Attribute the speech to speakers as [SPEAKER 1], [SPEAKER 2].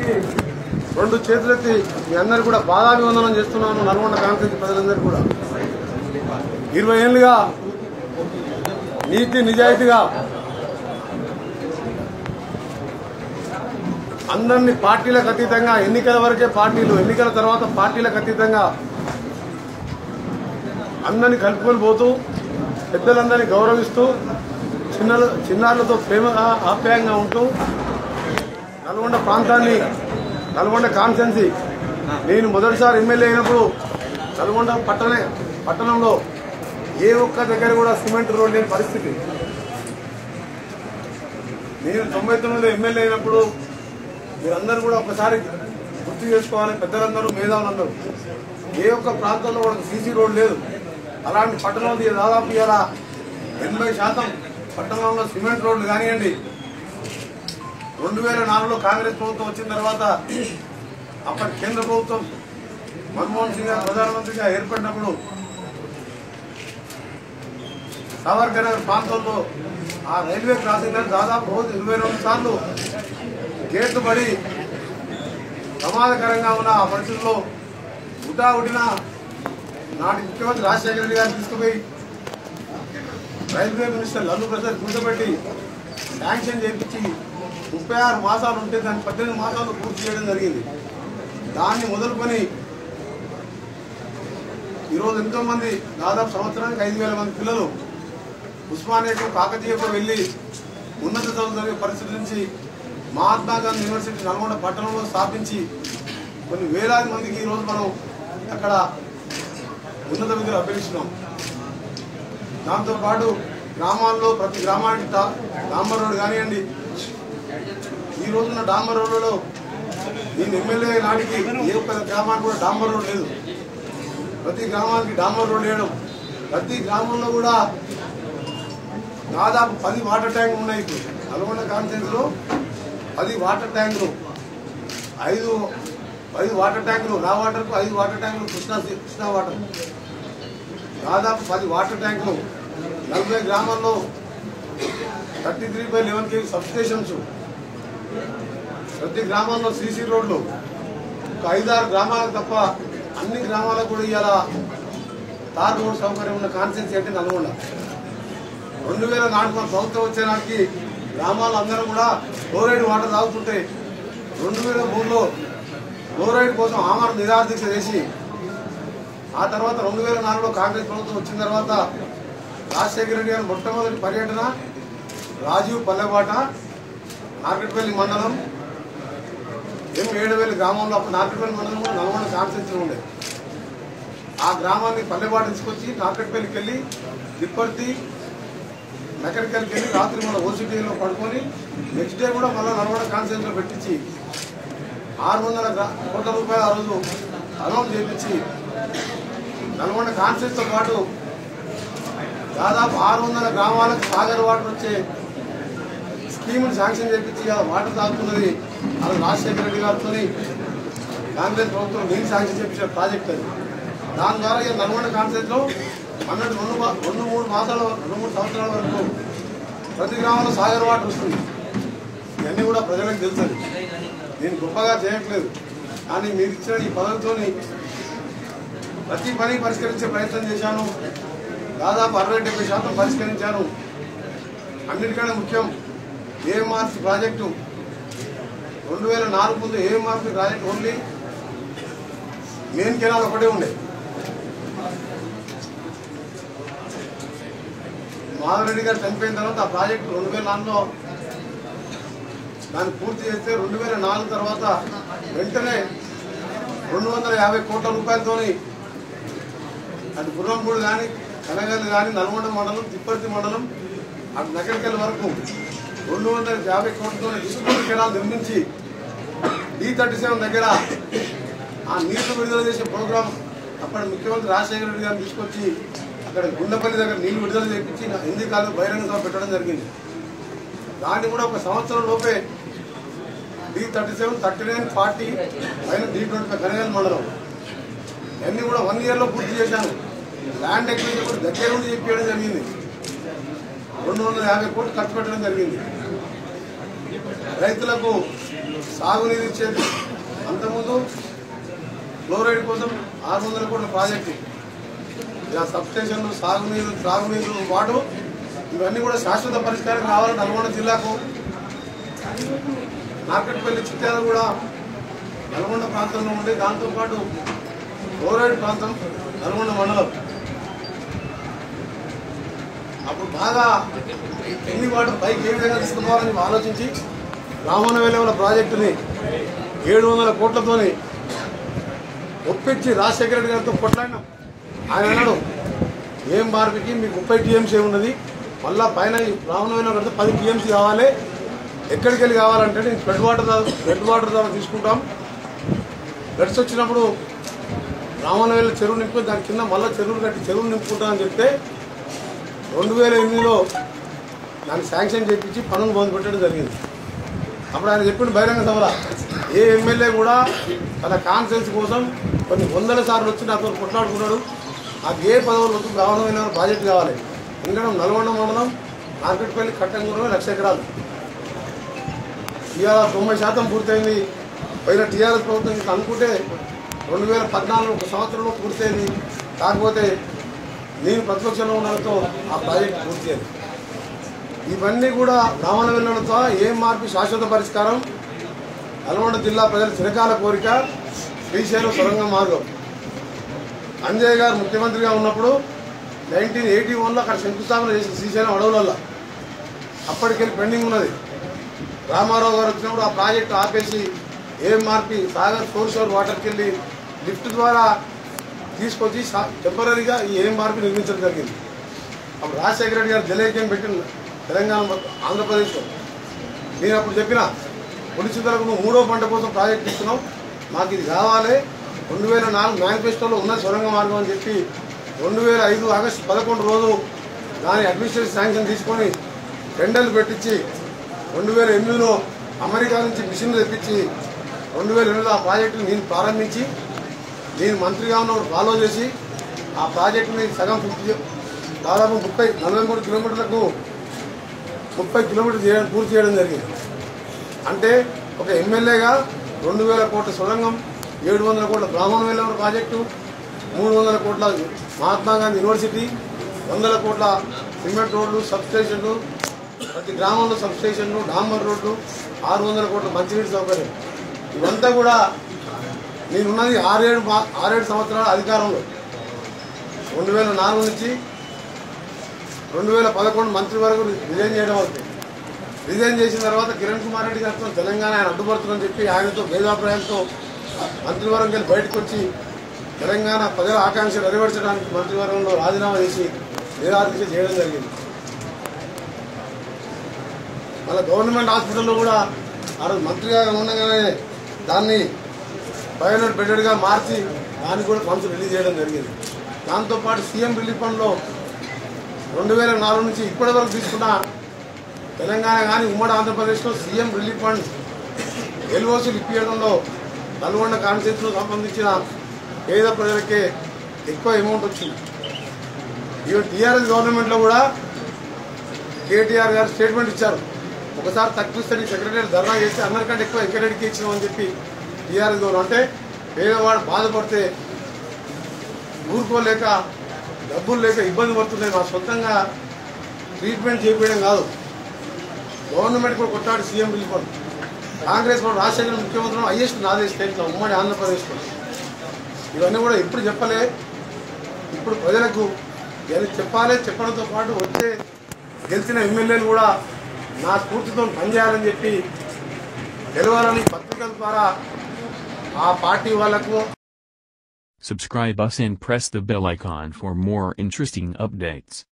[SPEAKER 1] అందరికీ రెండు చేతులెత్తి మీ అందరు కూడా బాధాభివందనం చేస్తున్నాను నల్గొండ కాంగ్రెస్ ప్రజలందరూ కూడా ఇరవై ఏళ్ళుగా నీతి నిజాయితీగా అందరినీ పార్టీలకు అతీతంగా ఎన్నికల వరకే పార్టీలు ఎన్నికల తర్వాత పార్టీలకు అతీతంగా అందరినీ కలుపుకొని పోతూ పెద్దలందరినీ గౌరవిస్తూ చిన్నల చిన్నారులతో ప్రేమగా ఆప్యాయంగా ఉంటూ నల్గొండ ప్రాంతాన్ని నల్గొండ కాన్స్టెన్సీ నేను మొదటిసారి ఎమ్మెల్యే అయినప్పుడు నల్గొండ పట్టణ పట్టణంలో ఏ ఒక్క దగ్గర కూడా సిమెంట్ రోడ్ లేని పరిస్థితి నేను తొంభై తొమ్మిదిలో ఎమ్మెల్యే అయినప్పుడు మీరందరూ కూడా ఒకసారి గుర్తు చేసుకోవాలి పెద్దలందరూ మేధావులందరూ ఏ ఒక్క ప్రాంతంలో కూడా సీసీ రోడ్ లేదు అలాంటి పట్టణంలో దాదాపు ఇలా ఎనభై శాతం పట్టణంలో సిమెంట్ రోడ్లు కానివ్వండి రెండు వేల నాలుగులో కాంగ్రెస్ ప్రభుత్వం వచ్చిన తర్వాత అప్పటి కేంద్ర ప్రభుత్వం మన్మోహన్ సింగ్ గారు ప్రధానమంత్రిగా ఏర్పడినప్పుడు సావర్కర్ నగర్ ప్రాంతంలో ఆ రైల్వే క్రాసింగ్ దగ్గర దాదాపు రోజు ఇరవై రెండు సార్లు గేట్లు పడి ప్రమాదకరంగా ఉన్న ఆ పరిస్థితుల్లో ఉటా ఉడిన నాటి ముఖ్యమంత్రి రాజశేఖర రెడ్డి గారు తీసుకుపోయి రైల్వే మినిస్టర్ లల్లు ప్రసాద్ కూర్చోబెట్టి శాంక్షన్ చేయించి ముప్పై ఆరు మాసాలు ఉంటే దాన్ని పద్దెనిమిది మాసాలు పూర్తి చేయడం జరిగింది దాన్ని మొదలుకొని ఈరోజు ఎంతో మంది దాదాపు సంవత్సరానికి ఐదు వేల మంది పిల్లలు ఉస్మానియాకు కాకతీయకు వెళ్ళి ఉన్నత చదువు జరిగే పరిస్థితి నుంచి మహాత్మా గాంధీ యూనివర్సిటీ నల్గొండ పట్టణంలో స్థాపించి కొన్ని వేలాది మందికి ఈరోజు మనం అక్కడ ఉన్నత విద్యలు అభ్యసిస్తున్నాం దాంతోపాటు గ్రామాల్లో ప్రతి గ్రామానికి డా- డాంబర్ రోడ్ కానివ్వండి ఈ రోజున డాంబర్ రోడ్లలో నేను ఎమ్మెల్యే నాటికి ఏ ఒక్క గ్రామానికి కూడా డాంబర్ రోడ్ లేదు ప్రతి గ్రామానికి డాంబర్ రోడ్ వేయడం ప్రతి గ్రామంలో కూడా దాదాపు పది వాటర్ ట్యాంకులు ఉన్నాయి ఇప్పుడు నల్గొండ కాన్స్టిట్యూన్సీలో పది వాటర్ ట్యాంకులు ఐదు ఐదు వాటర్ ట్యాంకులు రా వాటర్కు ఐదు వాటర్ ట్యాంకులు కృష్ణా కృష్ణా వాటర్ దాదాపు పది వాటర్ ట్యాంకులు నలభై గ్రామాల్లో thirty three by eleven KV substations ప్రతి గ్రామాల్లో సీసీ రోడ్లు ఒక ఐదారు గ్రామాలకు తప్ప అన్ని గ్రామాలకు కూడా ఇవాళ తార్ రోడ్ సౌకర్యం ఉన్న కాన్స్టెన్సీ అంటే నల్గొండ రెండు వేల నాలుగు మన ప్రభుత్వం వచ్చే నాటికి గ్రామాలు అందరూ కూడా ఫ్లోరైడ్ వాటర్ తాగుతుంటే రెండు వేల మూడులో ఫ్లోరైడ్ కోసం ఆమరణ నిరాదీక్ష చేసి ఆ తర్వాత రెండు వేల నాలుగులో కాంగ్రెస్ ప్రభుత్వం వచ్చిన తర్వాత రాజశేఖర రెడ్డి గారి మొట్టమొదటి పర్యటన రాజీవ్ పల్లెబాట నార్కెట్పల్లి మండలం ఎం ఏడువేలి గ్రామంలో అప్పుడు నార్కెట్పల్లి మండలం కూడా నల్గొండ కాన్స్టిట్యూన్సీ ఉండే ఆ గ్రామాన్ని పల్లెబాట తీసుకొచ్చి నార్కెట్పల్లికి వెళ్ళి తిప్పర్తి మెకనికల్కి వెళ్ళి రాత్రి మన ఓసిటీలో పడుకొని నెక్స్ట్ డే కూడా మళ్ళీ నల్గొండ కాన్స్టిట్యూన్సీలో పెట్టించి ఆరు వందల గ్రా- కోట్ల రూపాయలు ఆ రోజు అనౌన్స్ చేయించి నల్గొండ కాన్స్టిట్యూన్సీతో పాటు దాదాపు ఆరు వందల గ్రామాలకు సాగర్ వాటర్ వచ్చే స్కీములు శాంక్షన్ చేయించి ఆ వాటర్ తాగుతున్నది అది రాజశేఖర రెడ్డి గారితో కాంగ్రెస్ ప్రభుత్వం నేను శాంక్షన్ చేయించిన ప్రాజెక్ట్ అది దాని ద్వారా ఈ నల్గొండ కాన్స్టిట్యూన్సీలో అన్నట్టు రెండు మా- రెండు మూడు మాసాల రెండు మూడు సంవత్సరాల వరకు ప్రతి గ్రామంలో సాగర్ వాటర్ వస్తుంది ఇవన్నీ కూడా ప్రజలకు తెలుసు నేను గొప్పగా చేయట్లేదు కానీ మీరు ఇచ్చిన ఈ పదవితోని ప్రతి పని పరిష్కరించే ప్రయత్నం చేశాను దాదాపు అరవై డెబ్బై శాతం పరిష్కరించాను అన్నిటికంటే ముఖ్యం ఏఎంఆర్సీ ప్రాజెక్టు రెండు వేల నాలుగు ముందు AMRC project only main canal ఒకటే ఉండే మాధవరెడ్డి గారు చనిపోయిన తర్వాత ఆ ప్రాజెక్టు రెండు వేల నాలుగులో దాన్ని పూర్తి చేస్తే రెండు వేల నాలుగు తర్వాత వెంటనే రెండు వందల యాభై కోట్ల రూపాయలతోని అటు గుర్రంపూడి కానీ కనగల్లి కానీ నల్గొండ మండలం తిప్పర్తి మండలం అటు నగరికల్ వరకు రెండు వందల యాభై కోట్లతో డిస్ట్రిబ్యూటర్ కెనాల్ నిర్మించి డి థర్టీ సెవెన్ దగ్గర ఆ నీళ్లు విడుదల చేసే ప్రోగ్రాం అప్పటి ముఖ్యమంత్రి రాజశేఖర రెడ్డి గారిని తీసుకొచ్చి అక్కడ గుండెపల్లి దగ్గర నీళ్లు విడుదల చేయించి హిందీ కాలు బహిరంగ సభ పెట్టడం జరిగింది దాన్ని కూడా ఒక సంవత్సరం లోపే D thirty seven thirty nine forty పైన డి ట్వంటీ ఫైవ్ కనగల్ మండలం అన్నీ కూడా వన్ ఇయర్లో పూర్తి చేశాను ల్యాండ్ ఎక్విజిషన్ కూడా దగ్గర నుండి చెప్పేయడం జరిగింది రెండు వందల యాభై కోట్లు ఖర్చు పెట్టడం జరిగింది రైతులకు సాగునీరు ఇచ్చేది అంతకుముందు ఫ్లోరైడ్ కోసం ఆరు వందల కోట్ల ప్రాజెక్టు ఇలా సబ్స్టేషన్లు సాగునీరు త్రాగునీరు వాటు ఇవన్నీ కూడా శాశ్వత పరిష్కారం కావాలి నల్గొండ జిల్లాకు నార్కెట్పల్లి చిట్యాల కూడా నల్గొండ ప్రాంతంలో ఉండే దాంతోపాటు ఫ్లోరైడ్ ప్రాంతం నల్గొండ మండలం అప్పుడు బాగా ఎన్ని వాటర్ పైకి ఏ విధంగా తీసుకుపోవాలని ఆలోచించి రామన్న వెలువల ప్రాజెక్టుని ఏడు వందల కోట్లతోని ఒప్పించి రాజశేఖర రెడ్డి గారితో కొట్లాడినాం ఆయన అన్నాడు ఏం మార్పుకి మీకు ముప్పై టీఎంసీ ఉన్నది మళ్ళా పైన ఈ రామన్న వెలువ కడితే పది టీఎంసీ కావాలి ఎక్కడికి వెళ్ళి కావాలంటే నేను ఫ్లడ్ వాటర్ ద్వారా ఫ్లడ్ వాటర్ ద్వారా తీసుకుంటాం ఫ్లడ్స్ వచ్చినప్పుడు రామనవేల చెరువు నింపుకొని దాని కింద మళ్ళీ చెరువులు కట్టి చెరువులు నింపుకుంటామని చెప్తే రెండు వేల ఎనిమిదిలో దాన్ని శాంక్షన్ చేయించి పనులు మొదలు పెట్టడం జరిగింది అప్పుడు ఆయన చెప్పిన బహిరంగ సభలో ఏ ఎమ్మెల్యే కూడా తన కాన్ఫరెన్స్ కోసం కొన్ని వందల సార్లు వచ్చి నాతో కొట్లాడుకున్నాడు నాకు ఏ పదవులు వద్దు రావడమైన ప్రాజెక్ట్ కావాలి ఎందుకంటే నల్గొండ మండలం మార్కెట్పల్లి కట్టంగూరమే లక్ష ఎకరాలు ఇవాళ తొంభై శాతం పూర్తయింది పైన టీఆర్ఎస్ ప్రభుత్వం ఇంకా అనుకుంటే రెండు వేల పద్నాలుగు ఒక సంవత్సరంలో పూర్తయింది కాకపోతే నేను ప్రతిపక్షంలో ఉండడంతో ఆ ప్రాజెక్ట్ పూర్తి అయింది ఇవన్నీ కూడా రావణ వెళ్ళడంతో ఏం మార్పు శాశ్వత పరిష్కారం నల్గొండ జిల్లా ప్రజల చిరకాల కోరిక శ్రీశైలం సొరంగ మార్గం అంజయ్ గారు ముఖ్యమంత్రిగా ఉన్నప్పుడు నైన్టీన్ ఎయిటీ వన్లో అక్కడ శంకుస్థాపన చేసిన శ్రీశైలం అడవులల్లో అప్పటికెళ్ళి పెండింగ్ ఉన్నది రామారావు గారు వచ్చినప్పుడు ఆ ప్రాజెక్టు ఆపేసి ఏఎంఆర్పి సాగర్ ఫోర్షోర్ వాటర్కి వెళ్ళి లిఫ్ట్ ద్వారా తీసుకొచ్చి టెంపరీగా ఈ ఏఎంఆర్పి నిర్మించడం జరిగింది అప్పుడు రాజశేఖర రెడ్డి గారు జలయజ్ఞం పెట్టిన తెలంగాణ మొత్తం ఆంధ్రప్రదేశ్లో నేను అప్పుడు చెప్పిన పులిచితలకు నువ్వు మూడో పంట కోసం ప్రాజెక్ట్ ఇస్తున్నావు మాకు ఇది కావాలి రెండు వేల నాలుగు మేనిఫెస్టోలో ఉన్న సొరంగ మార్గం అని చెప్పి రెండు వేల ఐదు ఆగస్టు పదకొండు రోజు దాని అడ్మినిస్ట్రేషన్ శాంక్షన్ తీసుకొని టెండర్లు పెట్టించి రెండు వేల ఎనిమిదిలో అమెరికా నుంచి మిషన్లు తెప్పించి రెండు వేల ఎనిమిదిలో ఆ ప్రాజెక్టుని నేను ప్రారంభించి నేను మంత్రిగా ఉన్నప్పుడు ఫాలో చేసి ఆ ప్రాజెక్టుని సగం ఫిఫ్టీ దాదాపు ముప్పై నలభై మూడు కిలోమీటర్లకు ముప్పై కిలోమీటర్లు చేయడం పూర్తి చేయడం జరిగింది అంటే ఒక ఎమ్మెల్యేగా రెండు వేల కోట్ల సొరంగం ఏడు వందల కోట్ల బ్రాహ్మణ వెల్లవర ప్రాజెక్టు మూడు వందల కోట్ల మహాత్మా గాంధీ యూనివర్సిటీ వందల కోట్ల సిమెంట్ రోడ్లు సబ్ స్టేషన్లు ప్రతి గ్రామంలో సబ్ స్టేషన్లు డాంబర్ రోడ్లు ఆరు వందల కోట్ల మంచినీటి సౌకర్యం ఇవంతా కూడా నేనున్నది ఆరేడు మా- ఆరేడు సంవత్సరాల అధికారంలో రెండు వేల నాలుగు నుంచి రెండు వేల పదకొండు మంత్రి వరకు రిజైన్ చేయడం వరకు రిజైన్ చేసిన తర్వాత కిరణ్ కుమార్ రెడ్డి గారితో తెలంగాణ ఆయన అడ్డుపడుతుందని చెప్పి ఆయనతో భేదాభిప్రాయంతో మంత్రివర్గం వెళ్ళి బయటకు వచ్చి తెలంగాణ ప్రజల ఆకాంక్ష నెరవేర్చడానికి మంత్రివర్గంలో రాజీనామా చేసి నిరాదీక్ష చేయడం జరిగింది మళ్ళీ గవర్నమెంట్ హాస్పిటల్లో కూడా ఆ రోజు మంత్రిగా ఉండగానే దాన్ని బయోనెట్ బెడెడ్గా మార్చి దానికి కూడా ఫండ్స్ రిలీజ్ చేయడం జరిగింది దాంతోపాటు సీఎం రిలీఫ్ ఫండ్లో రెండు వేల నాలుగు నుంచి ఇప్పటి వరకు తీసుకున్న తెలంగాణ కానీ ఉమ్మడి ఆంధ్రప్రదేశ్లో సీఎం రిలీఫ్ ఫండ్ ఎల్ఓసీలు ఇప్పించడంలో నల్గొండ కాన్స్టిట్యూన్సీలో సంబంధించిన పేద ప్రజలకే ఎక్కువ అమౌంట్ వచ్చింది ఈవెన్ టీఆర్ఎస్ గవర్నమెంట్లో కూడా కేటీఆర్ గారు స్టేట్మెంట్ ఇచ్చారు ఒకసారి తగ్గిస్తే సెక్రటరీ ధర్నా చేస్తే అందరికంటే ఎక్కువ వెంకటరెడ్డికి ఇచ్చినామని చెప్పి టీఆర్ఎస్ గవర్నమెంట్ అంటే పేదవాడు బాధపడితే ఊరుకోలేక డబ్బులు లేక ఇబ్బంది పడుతున్నాయి మా సొంతంగా ట్రీట్మెంట్ చేయించడం కాదు గవర్నమెంట్ కూడా కొట్టాడు సీఎం రిలీఫ్ ఫండ్ కాంగ్రెస్ కూడా రాజశేఖర ముఖ్యమంత్రి హైయెస్ట్ నాదే స్టేట్లో ఉమ్మడి ఆంధ్రప్రదేశ్లో ఇవన్నీ కూడా ఎప్పుడు చెప్పలే ఇప్పుడు ప్రజలకు ఇవన్నీ చెప్పాలి చెప్పడంతో పాటు వచ్చే గెలిచిన ఎమ్మెల్యేలు కూడా నా స్ఫూర్తితో పనిచేయాలని చెప్పి గెలవాలని పత్రికల ద్వారా ఆ పార్టీ వాళ్లకు
[SPEAKER 2] Subscribe us and press the bell icon for more interesting updates.